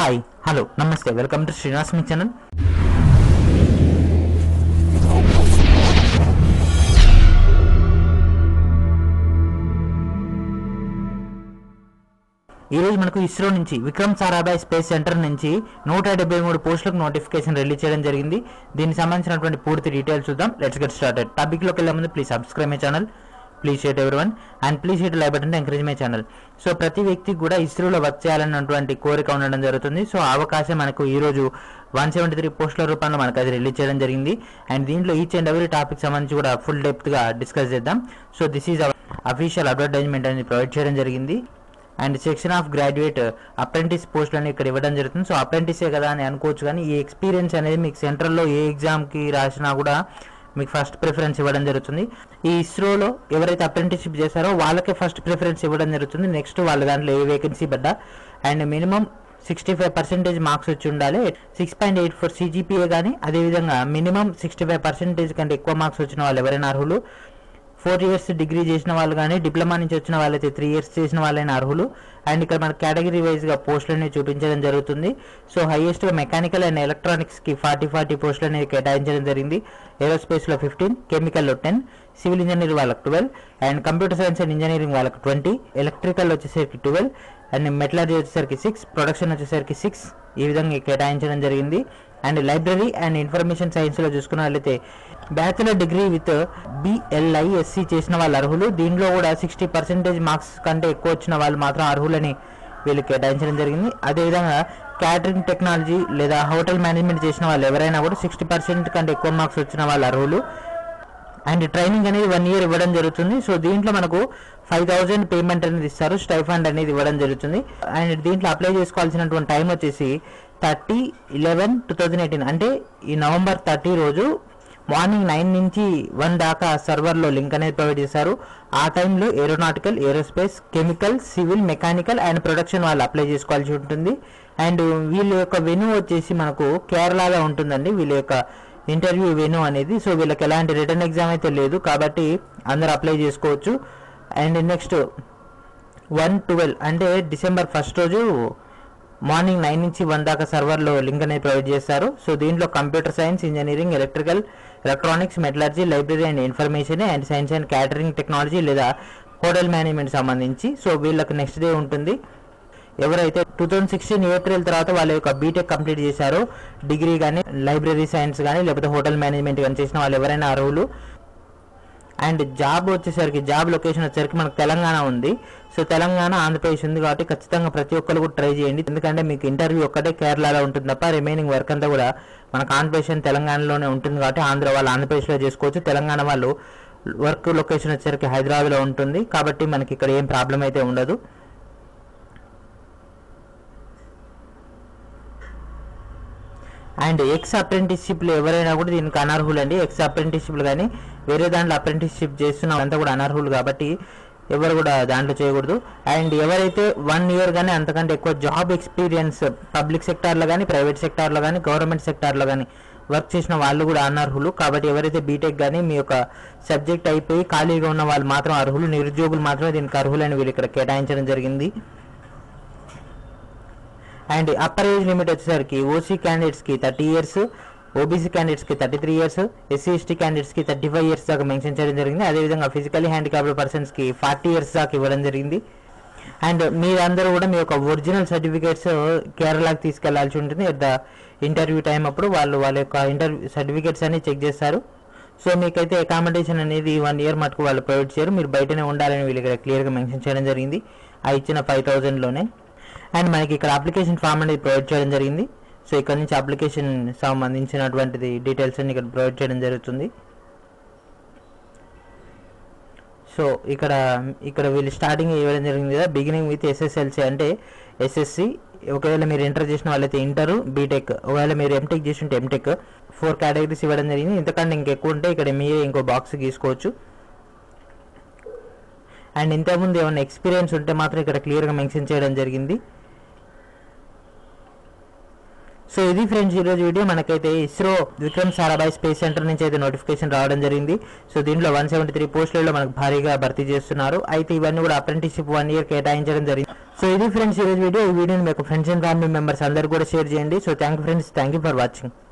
hi hello నమస్తే welcome to Srinivas మీ channel ఈ రోజు మనకు ఇస్రో నుంచి విక్రమ్ సారాభాయ్ స్పేస్ సెంటర్ నుంచి నూట డెబ్బై మూడు పోస్టులకు నోటిఫికేషన్ రిలీజ్ చేయడం జరిగింది దీనికి సంబంధించినటువంటి పూర్తి డీటెయిల్స్ చూద్దాం లెట్స్ గెట్ స్టార్టెడ్ టాపిక్ లోకి వెళ్ళే ముందు please subscribe my channel please share every one and please share like button encourage my channel so ప్రతి వ్యక్తికి కూడా ఇస్రోలో వర్క్ చేయాలన్నటువంటి కోరిక ఉండడం జరుగుతుంది సో ఆ అవకాశం మనకు ఈ రోజు వన్ సెవెంటీ త్రీ పోస్టుల రూపంలో మనకు అది రిలీజ్ చేయడం జరిగింది అండ్ దీంట్లో ఈచ్ అండ్ ఎవరీ టాపిక్ సంబంధించి కూడా ఫుల్ డెప్త్ గా డిస్కస్ చేద్దాం so this is our official advertisement అనేది ప్రొవైడ్ చేయడం జరిగింది and section of graduate apprentice పోస్టులు అని ఇక్కడ ఇవ్వడం జరుగుతుంది సో అప్రెంటిసే కదా అని అనుకోవచ్చు కానీ ఈ ఎక్స్పీరియన్స్ అనేది మీకు సెంట్రల్లో ఏ ఎగ్జామ్కి రాసినా కూడా మీకు ఫస్ట్ ప్రిఫరెన్స్ ఇవ్వడం జరుగుతుంది ఈ ఇస్రోలో ఎవరైతే అప్రెంటిస్షిప్ చేశారో వాళ్ళకే ఫస్ట్ ప్రిఫరెన్స్ ఇవ్వడం జరుగుతుంది నెక్స్ట్ వాళ్ళ దాంట్లో ఏ వేకెన్సీ పడ్డా and minimum sixty five percentage marks వచ్చి ఉండాలి six point eight four CGPA కానీ అదేవిధంగా మినిమం సిక్స్టీ ఫైవ్ పర్సెంటేజ్ కంటే ఎక్కువ మార్క్స్ వచ్చిన వాళ్ళు ఎవరైనా అర్హులు ఫోర్ ఇయర్స్ డిగ్రీ చేసిన వాళ్ళు కానీ డిప్లొమా నుంచి వచ్చిన వాళ్ళైతే త్రీ ఇయర్స్ చేసిన వాళ్ళైన అర్హులు అండ్ ఇక్కడ మన కేటగిరీ వైజ్గా పోస్టులు అనేవి చూపించడం జరుగుతుంది సో హైయెస్ట్గా మెకానికల్ అండ్ ఎలక్ట్రానిక్స్కి ఫార్టీ ఫార్టీ పోస్టులు అనేవి కేటాయించడం జరిగింది ఏరోస్పేస్లో ఫిఫ్టీన్ కెమికల్లో టెన్ సివిల్ ఇంజనీరింగ్ వాళ్ళకి twelve and computer science and engineering వాళ్ళకి ట్వంటీ ఎలక్ట్రికల్ వచ్చేసరికి ట్వెల్వ్ అండ్ మెటలర్జీ వచ్చేసరికి సిక్స్ ప్రొడక్షన్ వచ్చేసరికి సిక్స్ ఈ విధంగా కేటాయించడం జరిగింది అండ్ లైబ్రరీ అండ్ ఇన్ఫర్మేషన్ సైన్స్లో చూసుకున్నట్లయితే బ్యాచిలర్ డిగ్రీ విత్ బిఎల్ఐఎస్సి చేసిన వాళ్ళు అర్హులు దీంట్లో కూడా సిక్స్టీ పర్సెంటేజ్ మార్క్స్ కంటే ఎక్కువ వచ్చిన వాళ్ళు మాత్రం అర్హులని వీళ్ళు కేటాయించడం జరిగింది అదేవిధంగా క్యాటరింగ్ టెక్నాలజీ లేదా హోటల్ మేనేజ్మెంట్ చేసిన వాళ్ళు ఎవరైనా కూడా సిక్స్టీ పర్సెంట్ కంటే ఎక్కువ మార్క్స్ వచ్చిన వాళ్ళు అర్హులు అండ్ ట్రైనింగ్ అనేది వన్ ఇయర్ ఇవ్వడం జరుగుతుంది సో దీంట్లో మనకు ఫైవ్ థౌజండ్ పేమెంట్ అనేది ఇస్తారు స్టైఫండ్ అనేది ఇవ్వడం జరుగుతుంది అండ్ దీంట్లో అప్లై చేసుకోవాల్సినటువంటి టైం వచ్చేసి thirty eleven two thousand eighteen అంటే ఈ నవంబర్ థర్టీ రోజు మార్నింగ్ నైన్ నుంచి వన్ దాకా సర్వర్లో లింక్ అనేది ప్రొవైడ్ చేశారు ఆ టైంలో aeronautical aerospace chemical civil mechanical and production వాళ్ళు అప్లై చేసుకోవాల్సి ఉంటుంది అండ్ వీళ్ళ యొక్క వెన్యూ వచ్చేసి మనకు కేరళలో ఉంటుందండి వీళ్ళ యొక్క ఇంటర్వ్యూ వెన్యూ అనేది సో వీళ్ళకి ఎలాంటి రిటర్న్ ఎగ్జామ్ అయితే లేదు కాబట్టి అందరు అప్లై చేసుకోవచ్చు అండ్ నెక్స్ట్ వన్ ట్వెల్వ్ అంటే డిసెంబర్ ఫస్ట్ రోజు మార్నింగ్ నైన్ నుంచి వన్ దాకా సర్వర్లో లింక్ అనేది ప్రొవైడ్ చేస్తారు సో దీంట్లో computer science engineering electrical electronics metallurgy library and information and science and catering technology లేదా హోటల్ మేనేజ్మెంట్ సంబంధించి సో వీళ్ళకి నెక్స్ట్ డే ఉంటుంది ఎవరైతే టూ థౌజండ్ సిక్స్టీన్ ఏప్రిల్ తర్వాత వాళ్ళ యొక్క బీటెక్ కంప్లీట్ చేశారో డిగ్రీ కానీ లైబ్రరీ సైన్స్ కానీ లేకపోతే హోటల్ మేనేజ్మెంట్ కానీ చేసిన వాళ్ళు ఎవరైనా అర్హులు అండ్ జాబ్ వచ్చేసరికి జాబ్ లొకేషన్ వచ్చేసరికి మనకు తెలంగాణ ఉంది సో తెలంగాణ ఆంధ్రప్రదేశ్ ఉంది కాబట్టి ఖచ్చితంగా ప్రతి ఒక్కరు కూడా ట్రై చేయండి ఎందుకంటే మీకు ఇంటర్వ్యూ ఒక్కటే కేరళలో ఉంటుంది తప్ప రిమైనింగ్ వర్క్ అంతా కూడా మనకు ఆంధ్రప్రదేశ్ తెలంగాణలోనే ఉంటుంది కాబట్టి ఆంధ్ర వాళ్ళు ఆంధ్రప్రదేశ్లో చేసుకోవచ్చు తెలంగాణ వాళ్ళు వర్క్ లొకేషన్ వచ్చేసరికి హైదరాబాద్లో ఉంటుంది కాబట్టి మనకి ఇక్కడ ఏం ప్రాబ్లం అయితే ఉండదు అండ్ ఎక్స్ అప్రెంటిస్షిప్లు ఎవరైనా కూడా దీనికి అనర్హులు అండి ఎక్స్ అప్రెంటిస్షిప్లు కానీ వేరే దాంట్లో అప్రెంటిస్షిప్ చేస్తున్న అంతా కూడా అనర్హులు కాబట్టి ఎవరు కూడా దాంట్లో చేయకూడదు అండ్ ఎవరైతే వన్ ఇయర్ కానీ అంతకంటే ఎక్కువ జాబ్ ఎక్స్పీరియన్స్ పబ్లిక్ సెక్టార్లో కానీ ప్రైవేట్ సెక్టార్లో కానీ గవర్నమెంట్ సెక్టార్లో కానీ వర్క్ చేసిన వాళ్ళు కూడా అనర్హులు కాబట్టి ఎవరైతే బీటెక్ కానీ మీ యొక్క సబ్జెక్ట్ అయిపోయి ఖాళీగా ఉన్న వాళ్ళు మాత్రం అర్హులు నిరుద్యోగులు మాత్రమే దీనికి అర్హులని వీళ్ళు ఇక్కడ కేటాయించడం జరిగింది అండ్ అప్పర్ ఏజ్ లిమిట్ వచ్చేసరికి ఓసీ క్యాండిడేట్స్కి థర్టీ ఇయర్స్ ఓబీసీ క్యాండిడేట్స్కి thirty three years SC ST క్యాండిడేట్స్కి థర్టీ ఫైవ్ ఇయర్స్ దాకా మెన్షన్ చేయడం జరిగింది అదేవిధంగా ఫిజికలీ హ్యాండిక్యాప్డ్ పర్సన్స్కి ఫార్టీ ఇయర్స్ దాకా ఇవ్వడం జరిగింది అండ్ మీరందరూ కూడా మీ యొక్క ఒరిజినల్ సర్టిఫికేట్స్ కేరళకి తీసుకెళ్లాల్సి ఉంటుంది ఎట్ ద ఇంటర్వ్యూ టైం అప్పుడు వాళ్ళు వాళ్ళ యొక్క ఇంటర్వ్యూ సర్టిఫికేట్స్ అన్ని చెక్ చేస్తారు సో మీకైతే అకామిడేషన్ అనేది వన్ ఇయర్ మటుకు వాళ్ళు ప్రొవైడ్ చేయరు మీరు బయటనే ఉండాలని వీళ్ళు ఇక్కడ క్లియర్గా మెన్షన్ చేయడం జరిగింది ఆ ఇచ్చిన ఫైవ్ థౌజండ్లోనే అండ్ మనకి ఇక్కడ అప్లికేషన్ ఫామ్ అనేది ప్రొవైడ్ చేయడం జరిగింది సో ఇక్కడ నుంచి అప్లికేషన్ సంబంధించినటువంటిది డీటెయిల్స్ అన్ని ఇక్కడ ప్రొవైడ్ చేయడం జరుగుతుంది సో ఇక్కడ ఇక్కడ వీళ్ళు స్టార్టింగ్ ఇవ్వడం జరిగింది కదా బిగినింగ్ విత్ ఎస్ఎస్ఎల్సి అంటే ఎస్ఎస్సి ఒకవేళ మీరు ఇంటర్ చేసిన వాళ్ళైతే ఇంటర్ బీటెక్ ఒకవేళ మీరు ఎంటెక్ చేసి ఉంటే ఎంటెక్ ఫోర్ కేటగిరీస్ ఇవ్వడం జరిగింది ఇంతకంటే ఇంకెక్కువ ఉంటే ఇక్కడ మీరే ఇంకో బాక్స్ గీసుకోవచ్చు అండ్ ఇంతకుముందు ఏమైనా ఎక్స్పీరియన్స్ ఉంటే మాత్రం ఇక్కడ క్లియర్గా మెన్షన్ చేయడం జరిగింది సో ఇది ఫ్రెండ్స్ ఈరోజు వీడియో మనకైతే ఇస్రో విక్రమ్ సారాభాయ్ స్పేస్ సెంటర్ నుంచి అయితే నోటిఫికేషన్ రావడం జరిగింది సో దీంట్లో వన్ సెవెంటీ త్రీ పోస్టులలో మనకు భారీగా భర్తీ చేస్తున్నారు అయితే ఇవన్నీ కూడా అప్రెంటిస్షిప్ వన్ ఇయర్ కేటాయించడం జరిగింది సో ఇది ఫ్రెండ్స్ ఈరోజు వీడియో ఈ వీడియోని మీకు ఫ్రెండ్స్ అండ్ ఫ్యామిలీ మెంబర్స్ అందరు కూడా షేర్ చేయండి so thank you friends thank you for watching